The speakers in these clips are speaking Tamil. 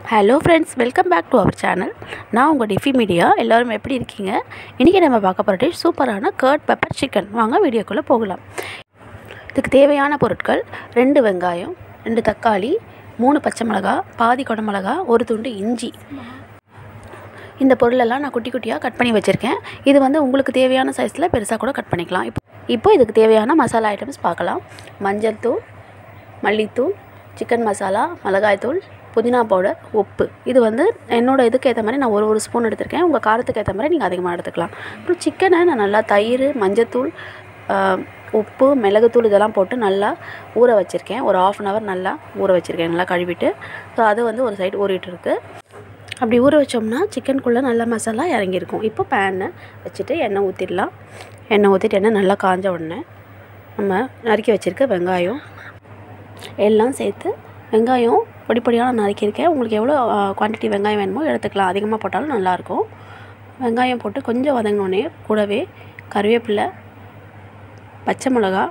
hello friends welcome back to our channel நான் உங்கள் டிஃபி மீடியா எல்லோரும் எப்படி இருக்கீங்க இன்றைக்கி நம்ம பார்க்க போகிற டிஷ் சூப்பரான கர்ட் பெப்பர் சிக்கன் வாங்க வீடியோக்குள்ளே போகலாம் இதுக்கு தேவையான பொருட்கள் ரெண்டு வெங்காயம் ரெண்டு தக்காளி மூணு பச்சை மிளகா பாதி குடமிளகா ஒரு துண்டு இஞ்சி இந்த பொருளெல்லாம் நான் குட்டி குட்டியாக கட் பண்ணி வச்சுருக்கேன் இது வந்து உங்களுக்கு தேவையான சைஸில் பெருசாக கூட கட் பண்ணிக்கலாம் இப்போ இப்போ இதுக்கு தேவையான மசாலா ஐட்டம்ஸ் பார்க்கலாம் மஞ்சள் தூள் மல்லித்தூள் சிக்கன் மசாலா மிளகாய்த்தூள் புதினா பவுடர் உப்பு இது வந்து என்னோடய இதுக்கு ஏற்ற மாதிரி நான் ஒரு ஒரு ஸ்பூன் எடுத்திருக்கேன் உங்கள் காரத்துக்கு ஏற்ற மாதிரி நீங்கள் அதிகமாக எடுத்துக்கலாம் அப்புறம் சிக்கனை நான் நல்லா தயிர் மஞ்சத்தூள் ஆஹ், உப்பு மிளகுத்தூள் இதெல்லாம் போட்டு நல்லா ஊற வச்சுருக்கேன் ஒரு ஆஃப் அன் ஹவர் நல்லா ஊற வச்சுருக்கேன் நல்லா கழுவிட்டு ஸோ அது வந்து ஒரு சைடு ஊறிட்டு இருக்கு அப்படி ஊற வச்சோம்னா சிக்கனுக்குள்ளே நல்லா மசாலா இறங்கியிருக்கும் இப்போ பேனை வச்சுட்டு எண்ணெய் ஊற்றிடலாம் எண்ணெய் ஊற்றிட்டு எண்ணெய் நல்லா காஞ்ச உடனே நம்ம நறுக்கி வச்சுருக்க வெங்காயம் எல்லாம் சேர்த்து வெங்காயம் பொடி பொடியாக நான் நறுக்கியிருக்கேன் உங்களுக்கு எவ்வளோ குவான்டிட்டி வெங்காயம் வேணுமோ எடுத்துக்கலாம் அதிகமாக போட்டாலும் நல்லாயிருக்கும் வெங்காயம் போட்டு கொஞ்சம் வதங்கினோடனே கூடவே கருவேப்பிலை பச்சை மிளகா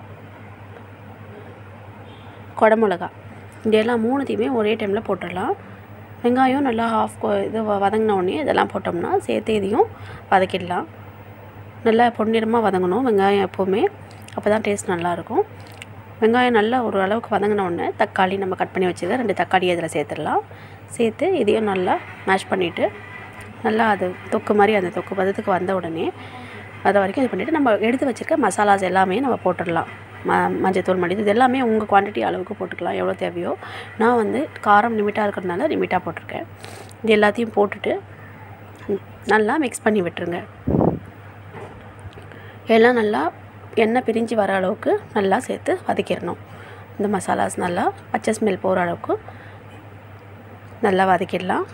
குடமிளகா இதெல்லாம் மூணுத்தையுமே ஒரே டைமில் போட்டுடலாம் வெங்காயம் நல்லா ஹாஃப் இது வ- வதங்கின உடனே இதெல்லாம் போட்டோம்னா சேர்த்து இதையும் வதக்கிடலாம் நல்லா பொன்னிறமாக வதங்கணும் வெங்காயம் எப்போவுமே அப்போ தான் டேஸ்ட் நல்லாயிருக்கும் வெங்காயம் நல்லா ஒரு அளவுக்கு வதங்கின உடனே தக்காளி நம்ம கட் பண்ணி வச்சுருக்க ரெண்டு தக்காளி இதில் சேர்த்துடலாம் சேர்த்து இதையும் நல்லா மேஷ் பண்ணிவிட்டு நல்லா அது தொக்கு மாதிரி அந்த தொக்கு பதத்துக்கு வந்த உடனே அது வரைக்கும் இது பண்ணிவிட்டு நம்ம எடுத்து வச்சுருக்க மசாலாஸ் எல்லாமே நம்ம போட்டுடலாம் ம மஞ்சத்தூள் மல்லி இது எல்லாமே உங்கள் குவான்டிட்டி அளவுக்கு போட்டுக்கலாம் எவ்வளோ தேவையோ நான் வந்து காரம் லிமிட்டாக இருக்கிறதுனால லிமிட்டாக போட்டிருக்கேன் இது எல்லாத்தையும் போட்டுட்டு ம், நல்லா மிக்ஸ் பண்ணி விட்டுருங்க எல்லாம் நல்லா எண்ணெய் பிரிஞ்சு வர அளவுக்கு நல்லா சேர்த்து வதக்கிடணும் இந்த மசாலாஸ் நல்லா பச்சை ஸ்மெல் போகிற அளவுக்கு நல்லா வதக்கிடலாம்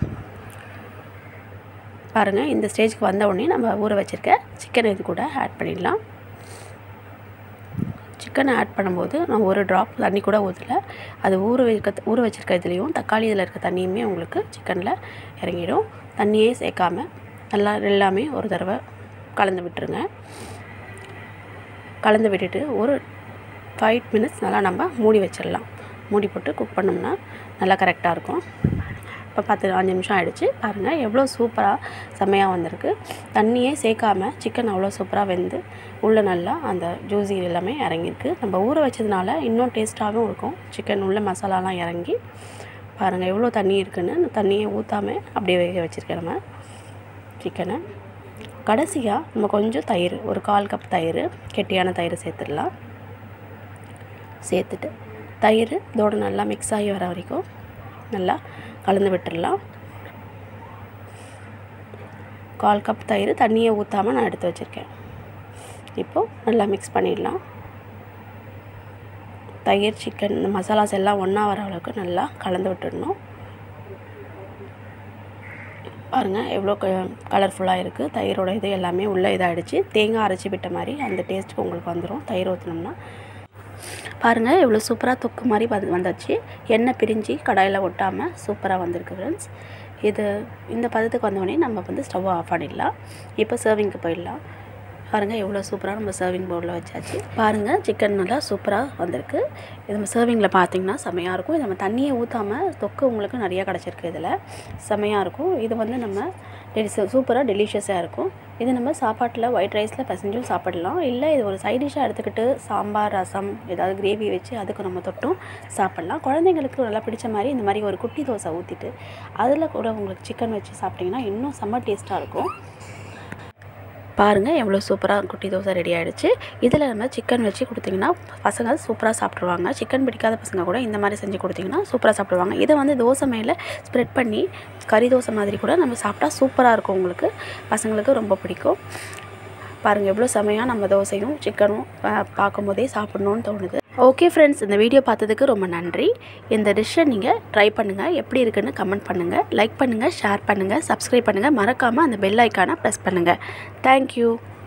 பாருங்கள் இந்த ஸ்டேஜ்க்கு வந்த உடனே நம்ம ஊற வச்சுருக்க சிக்கனை இது கூட ஆட் பண்ணிடலாம் சிக்கனை ஆட் பண்ணும்போது நான் ஒரு ட்ராப் தண்ணி கூட ஊற்றல அது ஊற வைக்க ஊற வச்சுருக்க இதுலேயும் தக்காளி இதில் இருக்க தண்ணியுமே உங்களுக்கு சிக்கனில் இறங்கிடும் தண்ணியே சேர்க்காம நல்லா எல்லாமே ஒரு தடவை கலந்து விட்டுருங்க கலந்து விட்டுட்டு ஒரு ஃபைவ் மினிட்ஸ் நல்லா நம்ம மூடி வச்சிடலாம் மூடி போட்டு குக் பண்ணோம்னா நல்லா கரெக்டாக இருக்கும் இப்போ பத்து அஞ்சு நிமிஷம் ஆயிடுச்சு பாருங்கள் எவ்வளோ சூப்பராக செம்மையாக வந்திருக்கு தண்ணியே சேர்க்காம சிக்கன் அவ்வளோ சூப்பராக வெந்து உள்ளே நல்லா அந்த ஜூஸி எல்லாமே இறங்கியிருக்கு நம்ம ஊற வச்சதுனால இன்னும் டேஸ்ட்டாகவும் இருக்கும் சிக்கன் உள்ள மசாலாலாம் இறங்கி பாருங்கள் எவ்வளோ தண்ணி இருக்குன்னு அந்த தண்ணியை ஊற்றாம அப்படியே வேக வச்சுருக்கேன் நம்ம சிக்கனை கடைசியாக நம்ம கொஞ்சம் தயிர் ஒரு கால் கப் தயிர் கெட்டியான தயிர் சேர்த்துடலாம் சேர்த்துட்டு தயிர் இதோட நல்லா மிக்ஸ் ஆகி வர வரைக்கும் நல்லா கலந்து விட்டுடலாம் கால் கப் தயிர் தண்ணியை ஊற்றாமல் நான் எடுத்து வச்சுருக்கேன் இப்போது நல்லா மிக்ஸ் பண்ணிடலாம் தயிர் சிக்கன் இந்த மசாலாஸ் எல்லாம் ஒன்றா வர அளவுக்கு நல்லா கலந்து விட்டுடணும் பாருங்கள் எவ்வளோ க கலர்ஃபுல்லாக இருக்குது தயிரோட இது எல்லாமே உள்ளே இதாகிடுச்சு தேங்காய் அரைச்சி விட்ட மாதிரி அந்த டேஸ்ட்டுக்கு உங்களுக்கு வந்துடும் தயிர் ஊற்றினோம்னா பாருங்கள் எவ்வளோ சூப்பராக தொக்கு மாதிரி வந்து வந்தாச்சு எண்ணெய் பிரிஞ்சு கடாயில் ஒட்டாமல் சூப்பராக வந்திருக்கு ஃப்ரெண்ட்ஸ் இது இந்த பதத்துக்கு வந்தோடனே நம்ம வந்து ஸ்டவ் ஆஃப் பண்ணிடலாம் இப்போ சர்விங்க்கு போயிடலாம் பாருங்கள் எவ்வளோ சூப்பராக நம்ம சர்விங் பவுலில் வச்சாச்சு பாருங்கள் சிக்கன் நல்லா சூப்பராக வந்திருக்கு இது நம்ம சர்விங்கில் பார்த்தீங்கன்னா செமையாக இருக்கும் இது நம்ம தண்ணியை ஊற்றாமல் தொக்கு உங்களுக்கு நிறையா கிடச்சிருக்கு இதில் செமையாக இருக்கும் இது வந்து நம்ம டெலிச சூப்பராக டெலிஷியஸாக இருக்கும் இது நம்ம சாப்பாட்டில் ஒயிட் ரைஸில் பிசைஞ்சும் சாப்பிடலாம் இல்லை இது ஒரு சைட் டிஷ்ஷாக எடுத்துக்கிட்டு சாம்பார் ரசம் ஏதாவது கிரேவி வச்சு அதுக்கு நம்ம தொட்டும் சாப்பிட்லாம் குழந்தைங்களுக்கு நல்லா பிடிச்ச மாதிரி இந்த மாதிரி ஒரு குட்டி தோசை ஊற்றிட்டு அதில் கூட உங்களுக்கு சிக்கன் வச்சு சாப்பிட்டிங்கன்னா இன்னும் செம்ம டேஸ்ட்டாக இருக்கும் பாருங்கள் எவ்வளோ சூப்பராக குட்டி தோசை ரெடி ஆகிடுச்சு இதில் நம்ம சிக்கன் வச்சு கொடுத்தீங்கன்னா பசங்க சூப்பராக சாப்பிட்ருவாங்க சிக்கன் பிடிக்காத பசங்க கூட இந்த மாதிரி செஞ்சு கொடுத்தீங்கன்னா சூப்பராக சாப்பிடுவாங்க இதை வந்து தோசை மேலே ஸ்ப்ரெட் பண்ணி கறி தோசை மாதிரி கூட நம்ம சாப்பிட்டா சூப்பராக இருக்கும் உங்களுக்கு பசங்களுக்கு ரொம்ப பிடிக்கும் பாருங்கள் எவ்வளோ செமையாக நம்ம தோசையும் சிக்கனும் பார்க்கும்போதே சாப்பிட்ணுன்னு தோணுது ஓகே ஃப்ரெண்ட்ஸ் இந்த வீடியோ பார்த்ததுக்கு ரொம்ப நன்றி இந்த டிஷ்ஷை நீங்கள் ட்ரை பண்ணுங்கள் எப்படி இருக்குன்னு கமெண்ட் பண்ணுங்கள் லைக் பண்ணுங்கள் ஷேர் பண்ணுங்கள் சப்ஸ்கிரைப் பண்ணுங்கள் மறக்காமல் அந்த பெல் ஐக்கானை ப்ரெஸ் பண்ணுங்கள் தேங்க்யூ